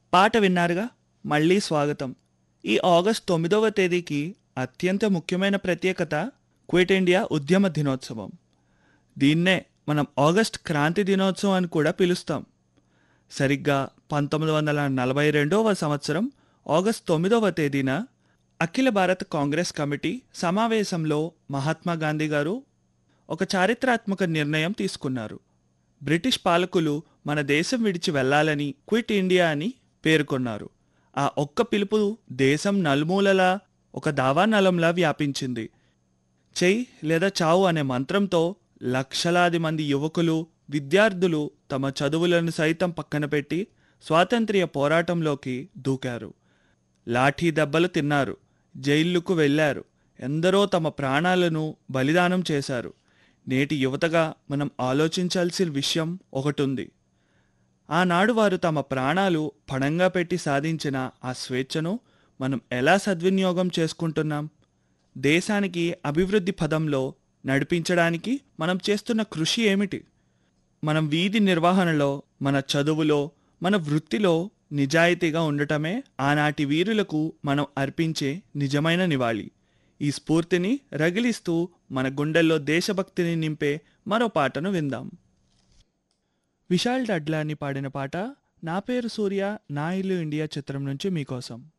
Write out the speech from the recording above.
పాట విన్నారుగా మళ్ళీ స్వాగతం ఈ ఆగస్ట్ తొమ్మిదవ తేదీకి అత్యంత ముఖ్యమైన ప్రత్యేకత క్విట్ ఇండియా ఉద్యమ దినోత్సవం దీన్నే మనం ఆగస్ట్ క్రాంతి దినోత్సవం అని కూడా పిలుస్తాం సరిగ్గా పంతొమ్మిది వందల నలభై రెండవ సంవత్సరం ఆగస్ట్ తొమ్మిదవ తేదీన అఖిల భారత కాంగ్రెస్ కమిటీ సమావేశంలో మహాత్మా గాంధీ గారు ఒక చారిత్రాత్మక నిర్ణయం తీసుకున్నారు బ్రిటిష్ పాలకులు మన దేశం విడిచి వెళ్ళాలని క్విట్ ఇండియా అని పేర్కొన్నారు ఆ ఒక్క పిలుపు దేశం నలుమూలలా ఒక దావానలంలా వ్యాపించింది చెయ్యి లేదా చావు అనే మంత్రంతో లక్షలాది మంది యువకులు విద్యార్థులు తమ చదువులను సైతం పక్కన పెట్టి స్వాతంత్ర్య పోరాటంలోకి దూకారు లాఠీ దెబ్బలు తిన్నారు జైళ్లకు వెళ్ళారు ఎందరో తమ ప్రాణాలను బలిదానం చేశారు నేటి యువతగా మనం ఆలోచించాల్సిన విషయం ఒకటుంది ఆనాడు వారు తమ ప్రాణాలు పణంగా పెట్టి సాధించిన ఆ స్వేచ్ఛను మనం ఎలా సద్వినియోగం చేసుకుంటున్నాం దేశానికి అభివృద్ధి పదంలో నడిపించడానికి మనం చేస్తున్న కృషి ఏమిటి మనం వీధి నిర్వహణలో మన చదువులో మన వృత్తిలో నిజాయితీగా ఉండటమే ఆనాటి వీరులకు మనం అర్పించే నిజమైన నివాళి ఈ స్ఫూర్తిని రగిలిస్తూ మన గుండెల్లో దేశభక్తిని నింపే మరో పాటను విందాం విశాల్ డడ్లాని పాడిన పాట నా పేరు సూర్య నా ఇల్లు ఇండియా చిత్రం నుంచి మీకోసం